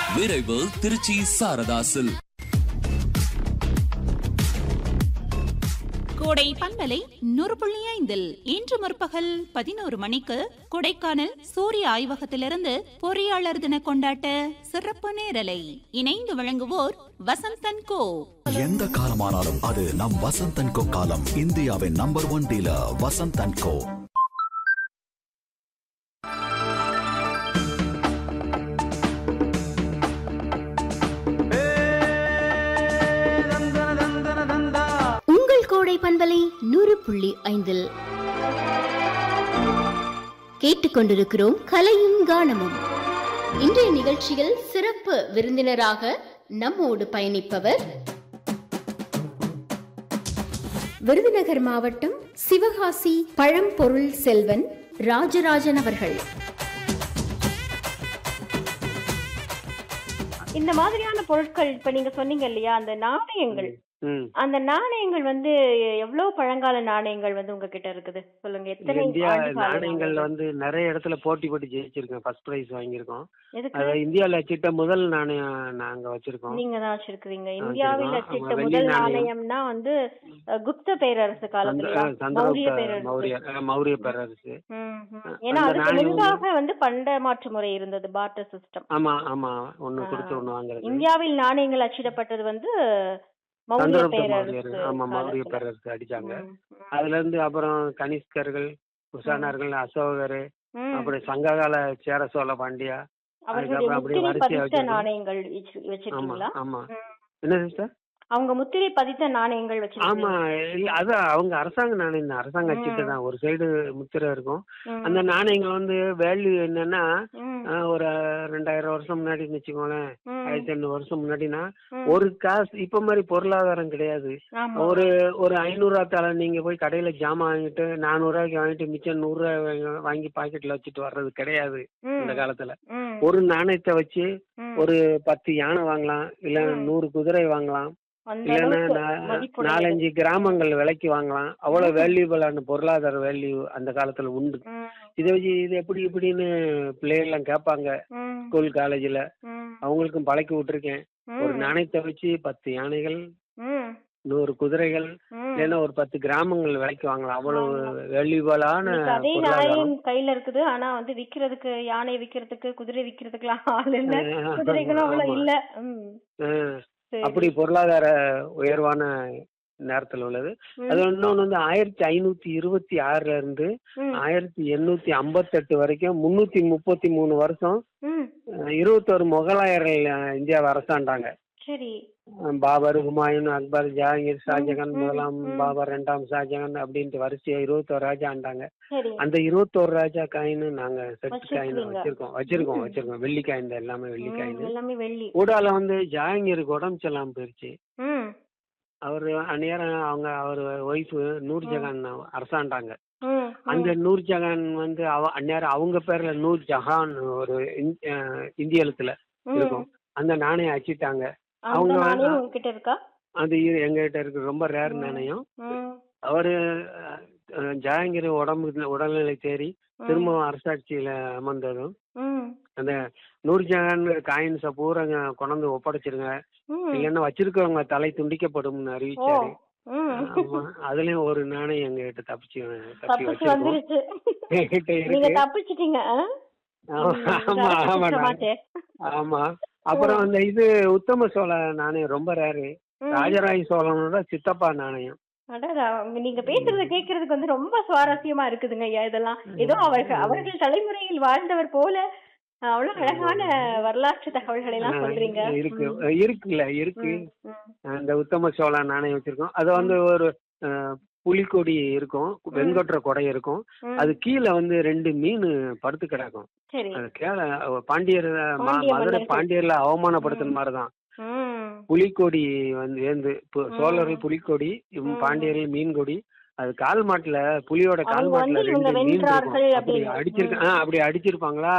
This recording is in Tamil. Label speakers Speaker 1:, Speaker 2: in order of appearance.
Speaker 1: விரைவு திருச்சி சாரதாசில்
Speaker 2: கோடை பண்பலை நூறு புள்ளி ஐந்தில் இன்று முற்பகல் பதினோரு மணிக்கு கொடைக்கானல் சூரிய ஆய்வகத்திலிருந்து பொறியாளர் தின கொண்டாட்ட சிறப்பு நேரலை இணைந்து வழங்குவோர் வசந்தன் கோ
Speaker 3: எந்த காலமானாலும் அது நம் வசந்த் அண்ட் கோ காலம் இந்தியாவின் number one dealer Vasanth and co
Speaker 4: உங்கள் கோடை பண்பலை நூறு புள்ளி ஐந்தில் கேட்டுக்கொண்டிருக்கிறோம் கலையும் கானமும் இன்றைய நிகழ்ச்சியில் சிறப்பு விருந்தினராக நம்மோடு பயணிப்பவர் விருதுநகர் மாவட்டம் சிவகாசி பழம்பொருள் செல்வன் ராஜராஜன் அவர்கள்
Speaker 5: இந்த மாதிரியான பொருட்கள் இப்ப நீங்க சொன்னீங்க இல்லையா அந்த நாணயங்கள்
Speaker 6: ம்.
Speaker 5: அந்த நாணயங்கள் வந்து எவ்வளவு பழங்கால நாணயங்கள் வந்து உங்ககிட்ட இருக்குது சொல்லுங்க எத்தனை
Speaker 6: இந்தியா
Speaker 5: ஆண்டு கால
Speaker 6: நாணயங்கள்
Speaker 5: நாணயங்கள்?
Speaker 6: வந்து நிறைய இடத்துல போட்டி போட்டு ஜெயிச்சிருக்கேன் ஃபர்ஸ்ட் பிரைஸ் வாங்கியிருக்கோம்
Speaker 5: எதுக்கு
Speaker 6: அத இந்தியால அச்சிட்ட முதல் நாணயம் நாங்க வச்சிருக்கோம்
Speaker 5: நீங்க தான் வச்சிருக்கீங்க
Speaker 6: ஆ,
Speaker 5: இந்தியாவில்
Speaker 6: சரிதான்.
Speaker 5: அச்சிட்ட
Speaker 6: ஆமா, வெள்ளி
Speaker 5: முதல்
Speaker 6: நாணயம்.
Speaker 5: நாணயம்னா வந்து அஹ், குப்த பேரரசு
Speaker 6: சந்திர-
Speaker 5: காலத்துல
Speaker 6: அஹ், சந்திரகுப்த
Speaker 5: மௌரிய பேரரசு
Speaker 6: மௌரியர் அஹ், மௌரிய பேரரசு
Speaker 5: ம், ம்.
Speaker 6: அஹ்,
Speaker 5: ஏன்னா
Speaker 6: அந்த
Speaker 5: அதுக்கு
Speaker 6: நாணயம் வந்து-
Speaker 5: முன்பாக வந்து பண்ட மாற்று முறை இருந்தது பார்ட்டர் சிஸ்டம்
Speaker 6: ஆமா ஆமா ஒண்ணு
Speaker 5: ஆ.
Speaker 6: கொடுத்து ஒண்ணு வாங்குறது
Speaker 5: இந்தியாவில் நாணயங்கள் அச்சிடப்பட்டது வந்து மௌரிய
Speaker 6: சந்திரகுப்த
Speaker 5: பேரரசு
Speaker 6: மௌரியர் ஆமா மௌரிய
Speaker 5: காலத்துல.
Speaker 6: பேரரசு அடிச்சாங்க
Speaker 5: ம், ம்.
Speaker 6: அதுல இருந்து அப்புறம் கனிஷ்கர்கள் குஷானர்கள் அசோகர்
Speaker 5: ம்.
Speaker 6: அப்புறம் சங்ககால சேர சோழ பாண்டியா
Speaker 5: அவர்களுடைய
Speaker 6: அதுக்கப்புறம் அப்படியே
Speaker 5: முத்திரை
Speaker 6: வரிசையா
Speaker 5: பதித்த
Speaker 6: வச்சிருக்கோம்.
Speaker 5: நாணயங்கள் வச்சு-
Speaker 6: ஆமா
Speaker 5: வச்சிருக்கீங்களா
Speaker 6: ஆமா
Speaker 5: ம்.
Speaker 6: என்ன சிஸ்டர்
Speaker 5: அவங்க முத்திரை பதித்த நாணயங்கள்
Speaker 6: ஆமா
Speaker 5: வச்சிருக்கீங்க
Speaker 6: இல்ல அது அவங்க அரசாங்க நாணயம் தான் அரசாங்க அச்சிட்டு தான் ஒரு சைடு முத்திரை இருக்கும் அந்த நாணயங்கள் வந்து வேல்யூ என்னன்னா ஆஹ், ஒரு ரெண்டாயிரம் வருஷம் முன்னாடி வச்சுக்கோங்களேன் ஆயிரத்தி ஐநூறு வருஷம் முன்னாடினா ஒரு காசு இப்ப மாதிரி பொருளாதாரம் கிடையாது ஒரு ஒரு ஐநூறு ரூபா தலை நீங்க போய் கடையில ஜாமான் வாங்கிட்டு நானூறு ரூபாய்க்கு வாங்கிட்டு மிச்சம் நூறு ரூபாய் வாங்கி- வாங்கி பாக்கெட்ல வச்சுட்டு வர்றது கிடையாது இந்த காலத்துல ஒரு நாணயத்தை வச்சு ஒரு பத்து யானை வாங்கலாம் இல்ல நூறு குதிரை வாங்கலாம் இல்லைன்னா நா- நாலஞ்சு கிராமங்கள் விலைக்கு வாங்கலாம் அவ்வளவு வேல்யூபிளான பொருளாதார வேல்யூ அந்த காலத்துல உண்டு இதை வச்சு இது எப்படி இப்படின்னு பிள்ளைகள்லாம் கேட்பாங்க ஸ்கூல் காலேஜ்ல அவங்களுக்கும் பழக்கி விட்டுருக்கேன் ஒரு நாணயத்தை வச்சு பத்து யானைகள் நூறு குதிரைகள் இல்லைன்னா ஒரு பத்து கிராமங்கள் விலைக்கு வாங்கலாம் அவ்வளவு வேல்யூபிளான
Speaker 5: அதே
Speaker 6: பொருளாதாரம்
Speaker 5: நாணயம் கையில இருக்குது ஆனா வந்து விக்கிறதுக்கு யானை விக்கிறதுக்கு குதிரை விக்கிறதுக்குலாம் ஆள் இல்ல
Speaker 6: ஆஹ்
Speaker 5: குதிரைகளும் அவ்வளவு
Speaker 6: ஆமா.
Speaker 5: இல்ல ம்.
Speaker 6: ஆஹ்
Speaker 5: சரி.
Speaker 6: அப்படி பொருளாதார உயர்வான நேரத்துல உள்ளது
Speaker 5: ம்.
Speaker 6: அது இன்னொன்னு வந்து ஆயிரத்தி ஐநூத்தி இருபத்தி ஆறுல இருந்து
Speaker 5: ம்.
Speaker 6: ஆயிரத்தி எண்ணூத்தி ஐம்பத்தெட்டு வரைக்கும் முன்னூத்தி முப்பத்தி மூணு வருஷம்
Speaker 5: ம்.
Speaker 6: அஹ், இருபத்தோரு முகலாயர்கள் அஹ், இந்தியாவை அரசாண்டாங்க
Speaker 5: சரி
Speaker 6: அஹ், பாபர் ஹுமாயூன் அக்பர் ஜஹாங்கீர் ஷாஜகான்
Speaker 5: ம்,
Speaker 6: முதலாம்
Speaker 5: ம்.
Speaker 6: பாபர் ரெண்டாம் ஷாஜகான் அப்படின்ட்டு வரிசையா இருபத்தோரு ராஜா ஆண்டாங்க
Speaker 5: சரி
Speaker 6: அந்த இருபத்தோரு ராஜா காயின் நாங்க செட் காயின்
Speaker 5: வச்சிருக்கீங்க.
Speaker 6: வச்சிருக்கோம் வச்சிருக்கோம்
Speaker 5: ம்.
Speaker 6: வச்சிருக்கோம் வெள்ளி காயின் தான் எல்லாமே வெள்ளி
Speaker 5: ம்,
Speaker 6: காயின்
Speaker 5: எல்லாமே வெள்ளி
Speaker 6: கூடால வந்து ஜஹாங்கீருக்கு உடம்பு செல்லாம போயிருச்சு
Speaker 5: ம்.
Speaker 6: அவர் அந்நேரம் அவங்க அவர் ஒய்ஃப் நூர்ஜஹான் அரசாண்டாங்க
Speaker 5: ம்.
Speaker 6: அந்த நூர்ஜஹான் வந்து அவ அந்நேரம் அவங்க பேர்ல நூர் ஜஹான் ஒரு இந்- அஹ் இந்திய எழுத்துல
Speaker 5: ம்.
Speaker 6: இருக்கும் அந்த நாணயம் அச்சிட்டாங்க
Speaker 5: அந்த
Speaker 6: அவங்க
Speaker 5: நாணயம் உங்ககிட்ட இருக்கா
Speaker 6: அது இரு- எங்ககிட்ட இருக்கு ரொம்ப ரேர் நாணயம்
Speaker 5: ம்.
Speaker 6: அவரு அஹ், ஜஹாங்கீர் உடம்பு உடல்நிலை தேறி
Speaker 5: ம்.
Speaker 6: திரும்பவும் அரசாட்சியில அமர்ந்ததும்
Speaker 5: ம்.
Speaker 6: அந்த நூர்ஜஹான் காயின்ஸ பூரா கொண்டாந்து ஒப்படைச்சிருங்க
Speaker 5: ம்.
Speaker 6: இல்லைன்னா வச்சிருக்கவங்க தலை துண்டிக்கப்படும்னு
Speaker 5: ஓ
Speaker 6: அறிவிச்சாரு
Speaker 5: ம்.
Speaker 6: ஆமா அதுலயும் ஒரு நாணயம் எங்ககிட்ட தப்பிச்சு தப்பி
Speaker 5: தப்பிச்சு
Speaker 6: வச்சிருக்கோம்
Speaker 5: வந்துருச்சு
Speaker 6: என்கிட்ட
Speaker 5: நீங்க
Speaker 6: இருக்கு
Speaker 5: தப்பிச்சிட்டீங்க ஆ?
Speaker 6: ஆமா
Speaker 5: ம்,
Speaker 6: ஆமா
Speaker 5: தப்பிச்சிட்ட
Speaker 6: ஆமாண்ணா.
Speaker 5: மாட்டேன்.
Speaker 6: ஆமா அப்புறம் அந்த இது உத்தம சோழ நாணயம் ரொம்ப ரேரு
Speaker 5: ம்.
Speaker 6: ராஜராஜ சோழனோட சித்தப்பா நாணயம்
Speaker 5: அடடா, உங்க- நீங்க பேசுறத கேக்குறதுக்கு வந்து ரொம்ப சுவாரஸ்யமா இருக்குதுங்க ஐயா இதெல்லாம் ஏதோ அவர்கள் அவர்கள் தலைமுறையில் வாழ்ந்தவர் போல அஹ், அவ்வளவு அழகான வரலாற்று தகவல்களை எல்லாம் சொல்றீங்க
Speaker 6: இருக்கு
Speaker 5: ம்.
Speaker 6: இருக்குல்ல இருக்கு
Speaker 5: ம், ம்.
Speaker 6: அந்த உத்தம சோழ நாணயம் வச்சிருக்கோம் அது வந்து ஒரு அஹ், புலிக்கொடி இருக்கும் வெண்கொற்ற கொடை இருக்கும்
Speaker 5: ம்.
Speaker 6: அது கீழே வந்து ரெண்டு மீன் படுத்து கிடக்கும்
Speaker 5: சரி
Speaker 6: அது கேள பாண்டியர் ம-
Speaker 5: பாண்டிய
Speaker 6: மதுரை
Speaker 5: மன்னர்கள்.
Speaker 6: பாண்டியர்ல அவமானப்படுத்துன மாதிரிதான்
Speaker 5: ம்.
Speaker 6: புலிக்கொடி வந்து ஏந்து பு-
Speaker 5: ம்.
Speaker 6: சோழர்கள் புலிக்கொடி இவங்க
Speaker 5: ம்.
Speaker 6: பாண்டியர்கள் மீன் கொடி அது கால் மாட்டுல புலியோட கால்
Speaker 5: அவங்க
Speaker 6: மாட்டுல
Speaker 5: வந்து இவங்க
Speaker 6: ரெண்டு மீன்
Speaker 5: வென்றார்கள்
Speaker 6: இருக்கும் அப்படி
Speaker 5: அப்படின்னு.
Speaker 6: அடிச்சிருக்க ஆ, அப்படி அடிச்சிருப்பாங்களா